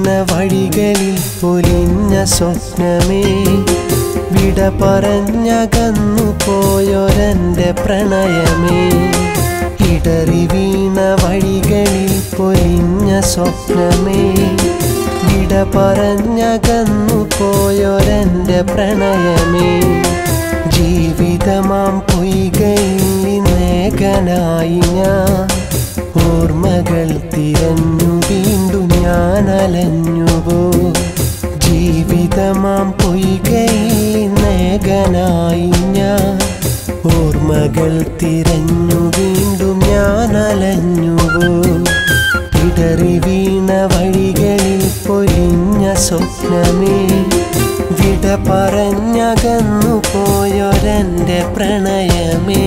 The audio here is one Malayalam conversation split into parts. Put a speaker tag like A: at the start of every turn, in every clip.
A: വഴികളിൽ പൊലിഞ്ഞ സ്വപ്നമേ വിട പറഞ്ഞകന്നു പോയൊരെൻ്റെ പ്രണയമേ ഇടറി വീണ വഴികളിൽ പൊലിഞ്ഞ സ്വപ്നമേ വിട പറഞ്ഞകന്നു പോയൊരെൻ്റെ പ്രണയമേ ജീവിതമാം പൊയ്കയിൽ നേകനായി ഞാൻ ഓർമ്മകൾ തിരഞ്ഞു വീണ്ടും ഞാൻ അലഞ്ഞുപോ ജീവിതമാം പൊയ്കയിൽ നേകനായി ഞാൻ ഓർമ്മകൾ തിരഞ്ഞു വീണ്ടും ഞാൻ അലഞ്ഞുപോ ഇടറി വീണ വഴികളിൽ പൊലിഞ്ഞ സ്വപ്നമേ വിട പറഞ്ഞകന്നു പോയൊരെൻ്റെ പ്രണയമേ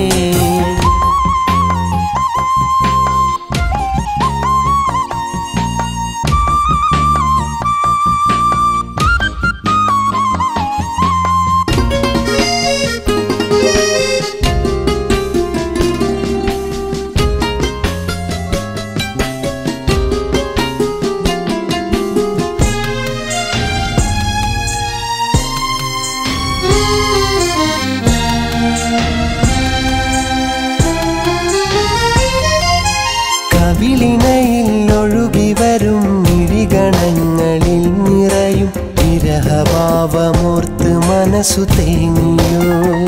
A: കവിളിനയിൽ ഒഴുകി വരും മിഴിഗണങ്ങളിൽ നിറയും വിരഹഭാവമോർത്ത് മനസ്സു തേങ്ങിയോ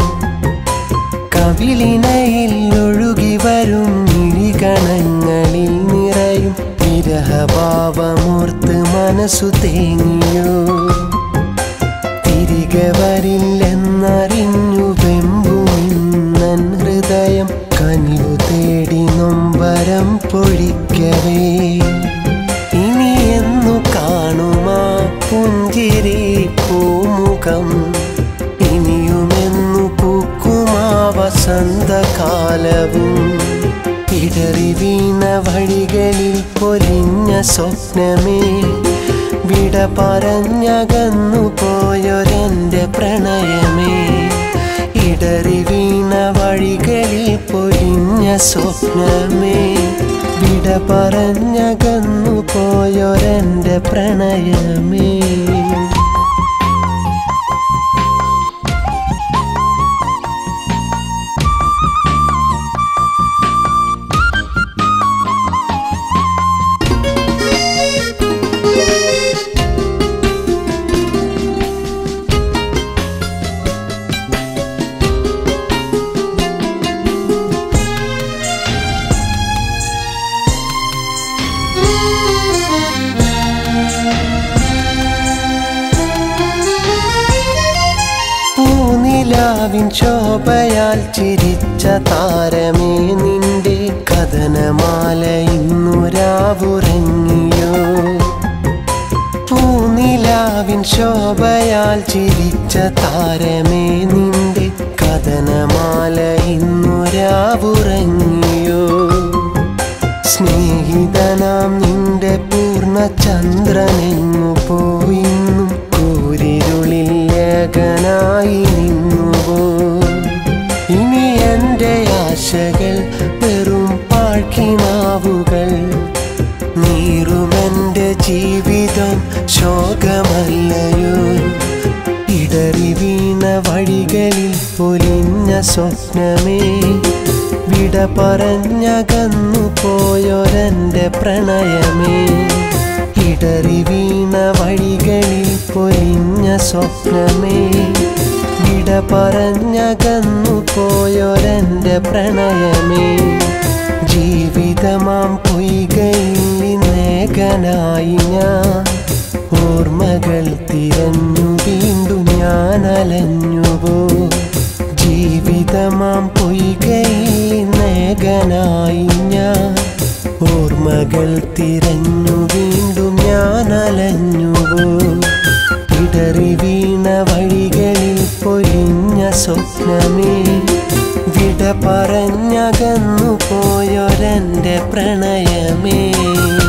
A: കവിളിനയിൽ ഒഴുകി വരും മിഴിഗണങ്ങളിൽ നിറയും വിരഹഭാവമോർത്ത് മനസ്സു തേങ്ങിയോ തിരികെ വരില്ലെന്നറിഞ്ഞു വെമ്പുമിന്നൻ ഹൃദയം കനിവു തേടി നൊമ്പരം പൊഴിക്കവേ ഇനി എന്നു കാണുമാ പുഞ്ചിരി പൂമുഖം ഇനിയുമെന്നു പൂക്കുമാ വസന്തകാലവും ഇടറി വീണ വഴികളിൽ പൊലിഞ്ഞ സ്വപ്നമേ വിട പറഞ്ഞകന്നു പോയൊരെൻ്റെ പ്രണയമേ ഇടറി വീണ വഴികളിൽ പൊലിഞ്ഞ സ്വപ്നമേ വിട പറഞ്ഞകന്നു പോയൊരെൻ്റെ പ്രണയമേ പൂനിലാവിൻ ശോഭയാൽ ചിരിച്ച താരമേ നിന്റെ കഥനമാല ഇന്നു രാവുറങ്ങിയോ പൂനിലാവിൻ ശോഭയാൽ ചിരിച്ച താരമേ നിന്റെ കഥനമാല ഇന്നു രാവുറങ്ങിയോ സ്നേഹിതനാം നിന്റെ പൂർണ്ണ ചന്ദ്രനെങ്ങു പോയിന്നും കൂരിരുളിൽ ഏകനായി നിന്നുവോ ഇനി എൻ്റെ ആശകൾ വെറും പാഴ്ക്കിനാവുകൾ നീറുമെൻ്റെ ജീവിതം ശോകമല്ലയോ ഇടറി വീണ വഴികളിൽ പൊലിഞ്ഞ സ്വപ്നമേ വിട പറഞ്ഞകന്നു പോയൊരെൻ്റെ പ്രണയമേ ഇടറി വീണ വഴികളിൽ പൊലിഞ്ഞ സ്വപ്നമേ വിട പറഞ്ഞകന്നു പോയൊരെൻ്റെ പ്രണയമേ ജീവിതമാം പൊയ്കയിൽ നേകനായി ഞാൻ ഓർമ്മകൾ തിരഞ്ഞു വീണ്ടും ഞാൻ അലഞ്ഞുപോ ജീവിതമാം പൊയ്കയിൽ നേകനായി ഞാൻ ഓർമ്മകൾ തിരഞ്ഞു വീണ്ടും ഞാൻ അലഞ്ഞുപോ ഇടറി വീണ വഴികളിൽ പൊലിഞ്ഞ സ്വപ്നമേ വിട പറഞ്ഞകന്നു പോയൊരെൻ്റെ പ്രണയമേ